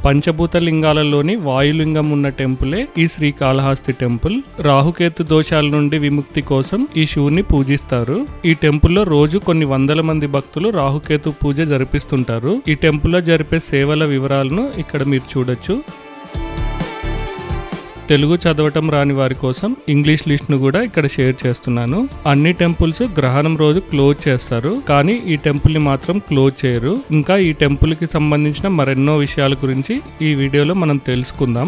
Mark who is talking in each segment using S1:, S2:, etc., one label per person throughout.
S1: పంచభూత లింగాలలోని వాయులింగం ఉన్న టెంపులే ఈ శ్రీకాళహస్తి టెంపుల్ రాహుకేతు దోషాల నుండి విముక్తి కోసం ఈ శివుని పూజిస్తారు ఈ టెంపుల్లో రోజు కొన్ని వందల మంది భక్తులు రాహుకేతు పూజ జరిపిస్తుంటారు ఈ టెంపుల్లో జరిపే సేవల వివరాలను ఇక్కడ మీరు చూడొచ్చు తెలుగు చదవటం రాని వారి కోసం ఇంగ్లీష్ లిస్ట్ ను కూడా ఇక్కడ షేర్ చేస్తున్నాను అన్ని టెంపుల్స్ గ్రహణం రోజు క్లోజ్ చేస్తారు కానీ ఈ టెంపుల్ ని మాత్రం క్లోజ్ చేయరు ఇంకా ఈ టెంపుల్ కి సంబంధించిన మరెన్నో విషయాల గురించి ఈ వీడియోలో మనం తెలుసుకుందాం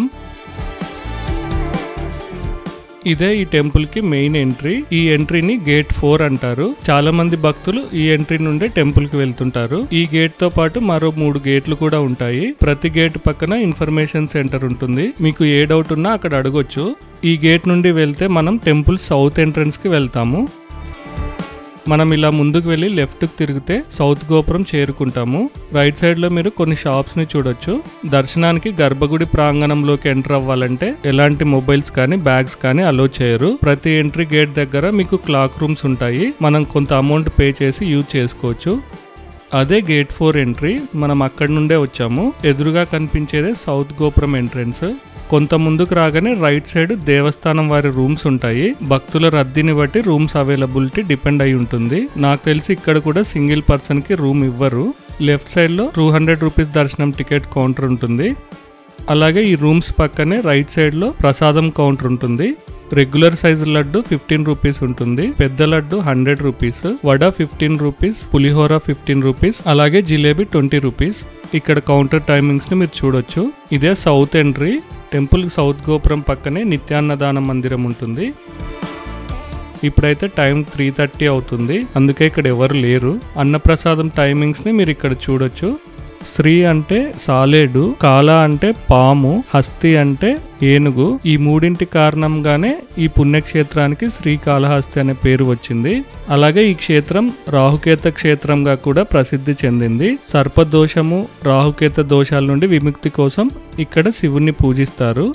S1: ఇదే ఈ టెంపుల్ కి మెయిన్ ఎంట్రీ ఈ ఎంట్రీని గేట్ ఫోర్ అంటారు చాలా మంది భక్తులు ఈ ఎంట్రీ నుండే టెంపుల్ కి వెళ్తుంటారు ఈ గేట్ తో పాటు మరో మూడు గేట్లు కూడా ఉంటాయి ప్రతి గేట్ పక్కన ఇన్ఫర్మేషన్ సెంటర్ ఉంటుంది మీకు ఏ డౌట్ ఉన్నా అక్కడ అడగొచ్చు ఈ గేట్ నుండి వెళ్తే మనం టెంపుల్ సౌత్ ఎంట్రన్స్ కి వెళ్తాము మనం ఇలా ముందుకు వెళ్ళి లెఫ్ట్కి తిరిగితే సౌత్ గోపురం చేరుకుంటాము రైట్ సైడ్లో మీరు కొన్ని షాప్స్ని చూడొచ్చు దర్శనానికి గర్భగుడి ప్రాంగణంలోకి ఎంటర్ అవ్వాలంటే ఎలాంటి మొబైల్స్ కానీ బ్యాగ్స్ కానీ అలో చేయరు ప్రతి ఎంట్రీ గేట్ దగ్గర మీకు క్లాక్ రూమ్స్ ఉంటాయి మనం కొంత అమౌంట్ పే చేసి యూజ్ చేసుకోవచ్చు అదే గేట్ ఫోర్ ఎంట్రీ మనం అక్కడి నుండే వచ్చాము ఎదురుగా కనిపించేదే సౌత్ గోపురం ఎంట్రన్స్ కొంత ముందుకు రాగానే రైట్ సైడ్ దేవస్థానం వారి రూమ్స్ ఉంటాయి భక్తుల రద్దీని బట్టి రూమ్స్ అవైలబిలిటీ డిపెండ్ అయి ఉంటుంది నాకు తెలిసి ఇక్కడ కూడా సింగిల్ పర్సన్ కి రూమ్ ఇవ్వరు లెఫ్ట్ సైడ్ లో టూ హండ్రెడ్ రూపీస్ దర్శనం టికెట్ కౌంటర్ ఉంటుంది అలాగే ఈ రూమ్స్ పక్కనే రైట్ సైడ్ లో ప్రసాదం కౌంటర్ ఉంటుంది regular size laddu fifteen rupees ఉంటుంది పెద్ద laddu hundred rupees vada fifteen rupees pulihora fifteen rupees అలాగే జిలేబీ ట్వంటీ రూపీస్ ఇక్కడ కౌంటర్ టైమింగ్స్ ని మీరు చూడొచ్చు ఇదే సౌత్ ఎంట్రీ టెంపుల్ సౌత్ గోపురం పక్కనే నిత్యాన్నదాన మందిరం ఉంటుంది ఇప్పుడైతే టైం త్రీ థర్టీ అవుతుంది అందుకే ఇక్కడ ఎవరు లేరు అన్నప్రసాదం టైమింగ్స్ ని మీరు ఇక్కడ చూడొచ్చు శ్రీ అంటే సాలేడు కాల అంటే పాము హస్తి అంటే ఏనుగు ఈ మూడింటి కారణంగానే ఈ పుణ్యక్షేత్రానికి శ్రీకాళహస్తి అనే పేరు వచ్చింది అలాగే ఈ క్షేత్రం రాహుకేత క్షేత్రంగా కూడా ప్రసిద్ధి చెందింది సర్పదోషము రాహుకేత దోషాల నుండి విముక్తి కోసం ఇక్కడ శివుణ్ణి పూజిస్తారు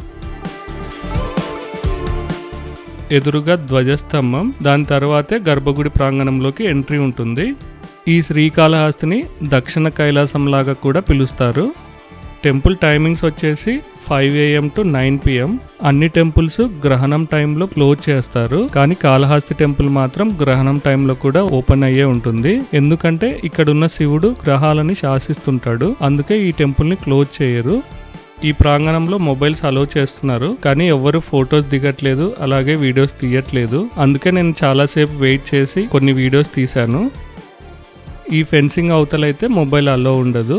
S1: ఎదురుగా ధ్వజస్తంభం దాని తర్వాతే గర్భగుడి ప్రాంగణంలోకి ఎంట్రీ ఉంటుంది ఈ శ్రీకాళహస్తిని దక్షిణ కైలాసం లాగా కూడా పిలుస్తారు టెంపుల్ టైమింగ్స్ వచ్చేసి five AM to nine PM అన్ని టెంపుల్స్ గ్రహణం టైంలో క్లోజ్ చేస్తారు కానీ కాళహస్తి టెంపుల్ మాత్రం గ్రహణం టైంలో కూడా ఓపెన్ అయ్యే ఉంటుంది ఎందుకంటే ఇక్కడ ఉన్న శివుడు గ్రహాలని శాసిస్తుంటాడు అందుకే ఈ టెంపుల్ ని క్లోజ్ చేయరు ఈ ప్రాంగణంలో మొబైల్స్ అలో చేస్తున్నారు కానీ ఎవరు ఫొటోస్ దిగట్లేదు అలాగే వీడియోస్ తీయట్లేదు అందుకే నేను చాలాసేపు వెయిట్ చేసి కొన్ని వీడియోస్ తీశాను ఈ ఫెన్సింగ్ అవతలైతే మొబైల్ అలో ఉండదు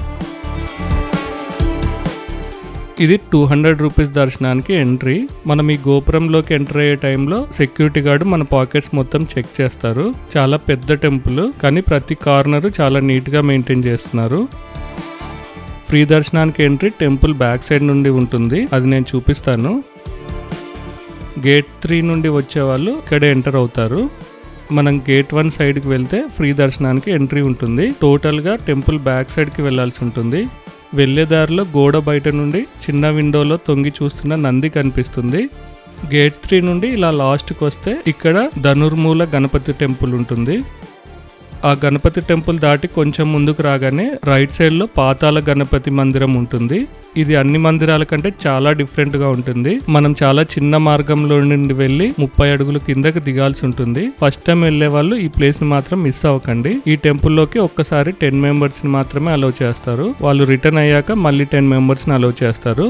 S1: ఇది టూ హండ్రెడ్ రూపీస్ దర్శనానికి ఎంట్రీ మనం ఈ గోపురంలోకి ఎంటర్ అయ్యే టైంలో సెక్యూరిటీ గార్డు మన పాకెట్స్ మొత్తం చెక్ చేస్తారు చాలా పెద్ద టెంపుల్ కానీ ప్రతి కార్నర్ చాలా నీట్గా మెయింటైన్ చేస్తున్నారు ఫ్రీ దర్శనానికి ఎంట్రీ టెంపుల్ బ్యాక్ సైడ్ నుండి ఉంటుంది అది నేను చూపిస్తాను గేట్ త్రీ నుండి వచ్చే వాళ్ళు ఇక్కడే ఎంటర్ అవుతారు మనం గేట్ వన్ సైడ్కి వెళ్తే ఫ్రీ దర్శనానికి ఎంట్రీ ఉంటుంది టోటల్గా టెంపుల్ బ్యాక్ సైడ్కి వెళ్ళాల్సి ఉంటుంది వెళ్ళే దారిలో గోడ బయట నుండి చిన్న విండోలో తొంగి చూస్తున్న నంది కనిపిస్తుంది గేట్ త్రీ నుండి ఇలా లాస్ట్కి వస్తే ఇక్కడ ధనుర్మూల గణపతి టెంపుల్ ఉంటుంది ఆ గణపతి టెంపుల్ దాటి కొంచెం ముందుకు రాగానే రైట్ సైడ్ లో పాతాల గణపతి మందిరం ఉంటుంది ఇది అన్ని మందిరాల కంటే చాలా డిఫరెంట్ గా ఉంటుంది మనం చాలా చిన్న మార్గంలో నుండి వెళ్ళి ముప్పై అడుగులు కిందకి దిగాల్సి ఉంటుంది ఫస్ట్ టైం వెళ్లే వాళ్ళు ఈ ప్లేస్ ని మాత్రం మిస్ అవ్వకండి ఈ టెంపుల్ లోకి ఒక్కసారి టెన్ మెంబర్స్ ని మాత్రమే అలౌ చేస్తారు వాళ్ళు రిటర్న్ అయ్యాక మళ్ళీ టెన్ మెంబర్స్ ని అలౌ చేస్తారు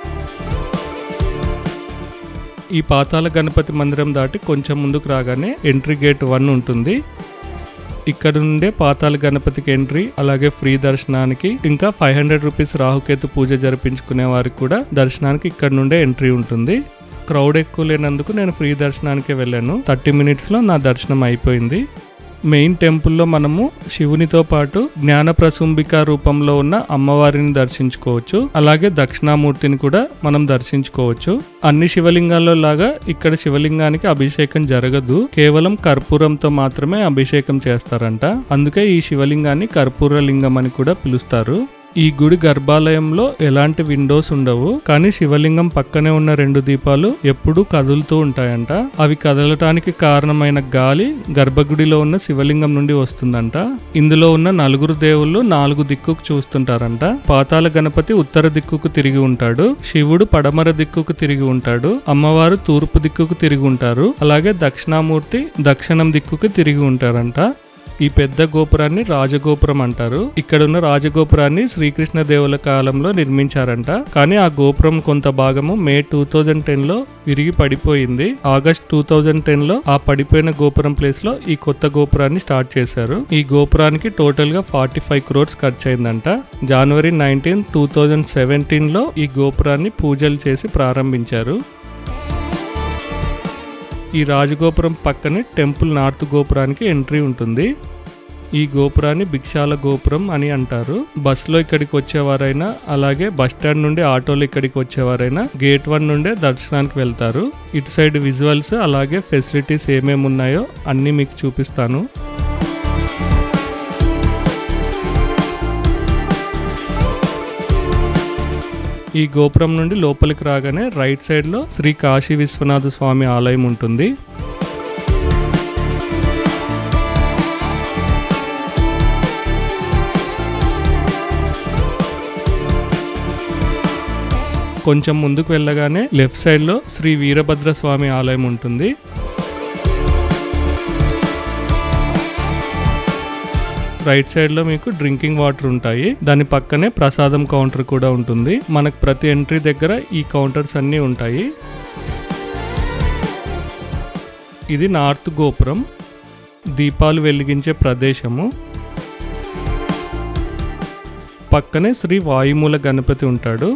S1: ఈ పాతాల గణపతి మందిరం దాటి కొంచెం ముందుకు రాగానే ఎంట్రీ గేట్ వన్ ఉంటుంది ఇక్కడ నుండే పాతాల గణపతికి ఎంట్రీ అలాగే ఫ్రీ దర్శనానికి ఇంకా ఫైవ్ హండ్రెడ్ రూపీస్ రాహుకేతు పూజ జరిపించుకునే వారికి కూడా దర్శనానికి ఇక్కడ నుండే ఎంట్రీ ఉంటుంది క్రౌడ్ ఎక్కువ లేనందుకు నేను ఫ్రీ దర్శనానికే వెళ్ళాను థర్టీ మినిట్స్లో నా దర్శనం అయిపోయింది మెయిన్ టెంపుల్లో మనము శివునితో పాటు జ్ఞాన ప్రసుంబిక రూపంలో ఉన్న అమ్మవారిని దర్శించుకోవచ్చు అలాగే దక్షిణామూర్తిని కూడా మనం దర్శించుకోవచ్చు అన్ని శివలింగాల్లో లాగా ఇక్కడ శివలింగానికి అభిషేకం జరగదు కేవలం కర్పూరంతో మాత్రమే అభిషేకం చేస్తారంట అందుకే ఈ శివలింగాన్ని కర్పూర లింగం అని కూడా పిలుస్తారు ఈ గుడి గర్భాలయంలో ఎలాంటి విండోస్ ఉండవు కానీ శివలింగం పక్కనే ఉన్న రెండు దీపాలు ఎప్పుడూ కదులుతూ ఉంటాయంట అవి కదలటానికి కారణమైన గాలి గర్భగుడిలో ఉన్న శివలింగం నుండి వస్తుందంట ఇందులో ఉన్న నలుగురు దేవుళ్ళు నాలుగు దిక్కుకు చూస్తుంటారంట పాతాల గణపతి ఉత్తర దిక్కుకు తిరిగి ఉంటాడు శివుడు పడమర దిక్కుకు తిరిగి ఉంటాడు అమ్మవారు తూర్పు దిక్కుకు తిరిగి ఉంటారు అలాగే దక్షిణామూర్తి దక్షిణం దిక్కుకు తిరిగి ఉంటారంట ఈ పెద్ద గోపురాన్ని రాజగోపురం అంటారు ఇక్కడ ఉన్న రాజగోపురాన్ని శ్రీకృష్ణ దేవుల కాలంలో నిర్మించారంట కానీ ఆ గోపురం కొంత భాగము మే టూ థౌజండ్ టెన్ లో విరిగి పడిపోయింది ఆగస్ట్ టూ థౌజండ్ టెన్ లో ఆ పడిపోయిన గోపురం ప్లేస్ లో ఈ కొత్త గోపురాన్ని స్టార్ట్ చేశారు ఈ గోపురానికి టోటల్ గా ఫార్టీ ఫైవ్ క్రోర్స్ ఖర్చు అయిందంట జనవరి నైన్టీన్ టూ థౌజండ్ సెవెంటీన్ లో ఈ గోపురాన్ని పూజలు చేసి ప్రారంభించారు ఈ రాజగోపురం పక్కనే టెంపుల్ నార్త్ గోపురానికి ఎంట్రీ ఉంటుంది ఈ గోపురాన్ని భిక్షాల గోపురం అని అంటారు బస్సులో ఇక్కడికి వచ్చేవారైనా అలాగే బస్ స్టాండ్ నుండి ఆటోలో ఇక్కడికి వచ్చేవారైనా గేట్ వన్ నుండే దర్శనానికి వెళ్తారు ఇటు సైడ్ విజువల్స్ అలాగే ఫెసిలిటీస్ ఏమేమి ఉన్నాయో అన్నీ మీకు చూపిస్తాను ఈ గోపురం నుండి లోపలికి రాగానే రైట్ సైడ్ లో శ్రీ కాశీ విశ్వనాథ స్వామి ఆలయం ఉంటుంది కొంచెం ముందుకు వెళ్ళగానే లెఫ్ట్ సైడ్ లో శ్రీ వీరభద్ర స్వామి ఆలయం ఉంటుంది రైట్ సైడ్ లో మీకు డ్రింకింగ్ వాటర్ ఉంటాయి దాని పక్కనే ప్రసాదం కౌంటర్ కూడా ఉంటుంది మనకు ప్రతి ఎంట్రీ దగ్గర ఈ కౌంటర్స్ అన్నీ ఉంటాయి ఇది నార్త్ గోపురం దీపాలు వెలిగించే ప్రదేశము పక్కనే శ్రీ వాయుమూల గణపతి ఉంటాడు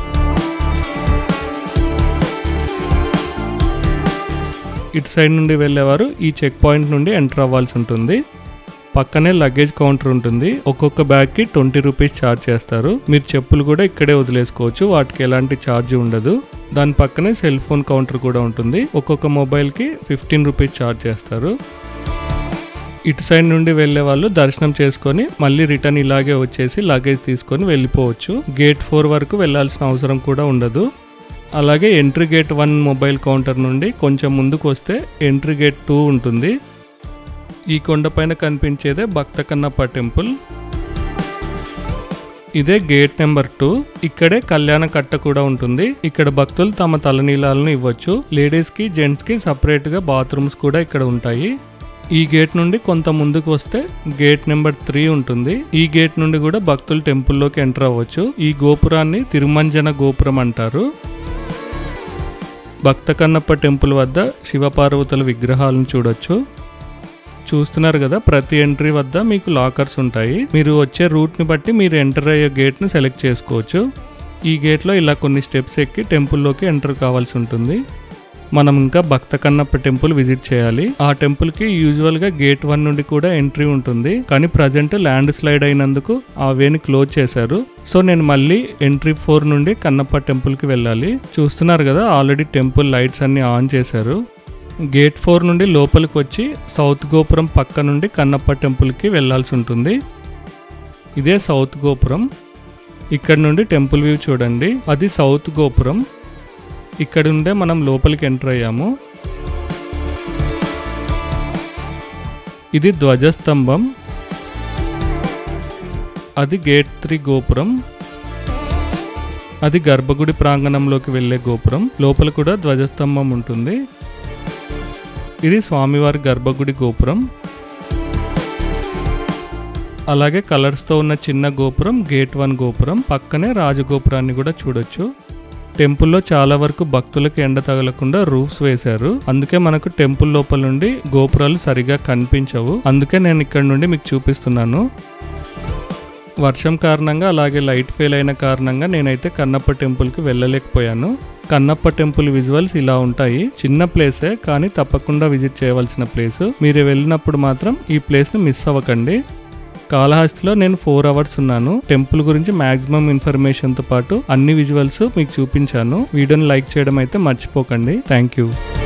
S1: ఇటు సైడ్ నుండి వెళ్ళేవారు ఈ చెక్ పాయింట్ నుండి ఎంటర్ అవ్వాల్సి ఉంటుంది పక్కనే లగేజ్ కౌంటర్ ఉంటుంది ఒక్కొక్క బ్యాగ్ కి ట్వంటీ రూపీస్ ఛార్జ్ చేస్తారు మీరు చెప్పులు కూడా ఇక్కడే వదిలేసుకోవచ్చు వాటికి ఎలాంటి ఛార్జ్ ఉండదు దాని పక్కనే సెల్ ఫోన్ కౌంటర్ కూడా ఉంటుంది ఒక్కొక్క మొబైల్ కి ఫిఫ్టీన్ రూపీస్ ఛార్జ్ చేస్తారు ఇటు సైడ్ నుండి వెళ్ళే వాళ్ళు దర్శనం చేసుకొని మళ్ళీ రిటర్న్ ఇలాగే వచ్చేసి లగేజ్ తీసుకొని వెళ్ళిపోవచ్చు గేట్ ఫోర్ వరకు వెళ్ళాల్సిన అవసరం కూడా ఉండదు అలాగే entry gate one mobile counter నుండి కొంచెం ముందుకు వస్తే ఎంట్రీ గేట్ టూ ఉంటుంది ఈ కొండపైన కనిపించేదే భక్త కన్నప్ప టెంపుల్ ఇదే గేట్ నెంబర్ టూ ఇక్కడే కళ్యాణ కట్ట కూడా ఉంటుంది ఇక్కడ భక్తులు తమ తలనీలాలను ఇవ్వచ్చు లేడీస్ కి జెంట్స్ కి సపరేట్ గా బాత్రూమ్స్ కూడా ఇక్కడ ఉంటాయి ఈ గేట్ నుండి కొంత ముందుకు వస్తే గేట్ నెంబర్ త్రీ ఉంటుంది ఈ గేట్ నుండి కూడా భక్తులు టెంపుల్లోకి ఎంటర్ అవ్వచ్చు ఈ గోపురాన్ని తిరుమంజన గోపురం అంటారు భక్త కన్నప్ప టెంపుల్ వద్ద శివపార్వతుల విగ్రహాలను చూడొచ్చు చూస్తున్నారు కదా ప్రతి ఎంట్రీ వద్ద మీకు లాకర్స్ ఉంటాయి మీరు వచ్చే రూట్ ని బట్టి మీరు ఎంటర్ అయ్యే గేట్ ని సెలెక్ట్ చేసుకోవచ్చు ఈ గేట్ లో ఇలా కొన్ని స్టెప్స్ ఎక్కి టెంపుల్లోకి ఎంటర్ కావాల్సి ఉంటుంది మనం ఇంకా భక్త కన్నప్ప టెంపుల్ విజిట్ చేయాలి ఆ టెంపుల్ కి యూజువల్ గా గేట్ వన్ నుండి కూడా ఎంట్రీ ఉంటుంది కానీ ప్రజెంట్ ల్యాండ్ స్లైడ్ అయినందుకు ఆ వేని క్లోజ్ చేశారు సో నేను మళ్ళీ ఎంట్రీ ఫోర్ నుండి కన్నప్ప టెంపుల్ కి వెళ్ళాలి చూస్తున్నారు కదా ఆల్రెడీ టెంపుల్ లైట్స్ అన్ని ఆన్ చేశారు గేట్ ఫోర్ నుండి లోపలికి వచ్చి సౌత్ గోపురం పక్క నుండి కన్నప్ప టెంపుల్కి వెళ్ళాల్సి ఉంటుంది ఇదే సౌత్ గోపురం ఇక్కడ నుండి టెంపుల్ వ్యూ చూడండి అది సౌత్ గోపురం ఇక్కడ నుండే మనం లోపలికి ఎంటర్ అయ్యాము ఇది ధ్వజస్తంభం అది గేట్ త్రీ గోపురం అది గర్భగుడి ప్రాంగణంలోకి వెళ్ళే గోపురం లోపల కూడా ధ్వజస్తంభం ఉంటుంది ఇది స్వామివారి గర్భగుడి గోపురం అలాగే కలర్స్తో ఉన్న చిన్న గోపురం గేట్ వన్ గోపురం పక్కనే రాజగోపురాన్ని కూడా చూడొచ్చు టెంపుల్లో చాలా వరకు భక్తులకు ఎండ తగలకుండా రూఫ్స్ వేశారు అందుకే మనకు టెంపుల్ లోపల నుండి గోపురాలు సరిగా కనిపించవు అందుకే నేను ఇక్కడ నుండి మీకు చూపిస్తున్నాను వర్షం కారణంగా అలాగే లైట్ ఫెయిల్ అయిన కారణంగా నేనైతే కన్నప్ప టెంపుల్కి వెళ్ళలేకపోయాను కన్నప్ప టెంపుల్ విజువల్స్ ఇలా ఉంటాయి చిన్న ప్లేసే కానీ తప్పకుండా విజిట్ చేయవలసిన ప్లేస్ మీరు వెళ్ళినప్పుడు మాత్రం ఈ ప్లేస్ని మిస్ అవ్వకండి కాళహస్తిలో నేను ఫోర్ అవర్స్ ఉన్నాను టెంపుల్ గురించి మాక్సిమం ఇన్ఫర్మేషన్తో పాటు అన్ని విజువల్స్ మీకు చూపించాను వీడియోని లైక్ చేయడం అయితే మర్చిపోకండి థ్యాంక్ యూ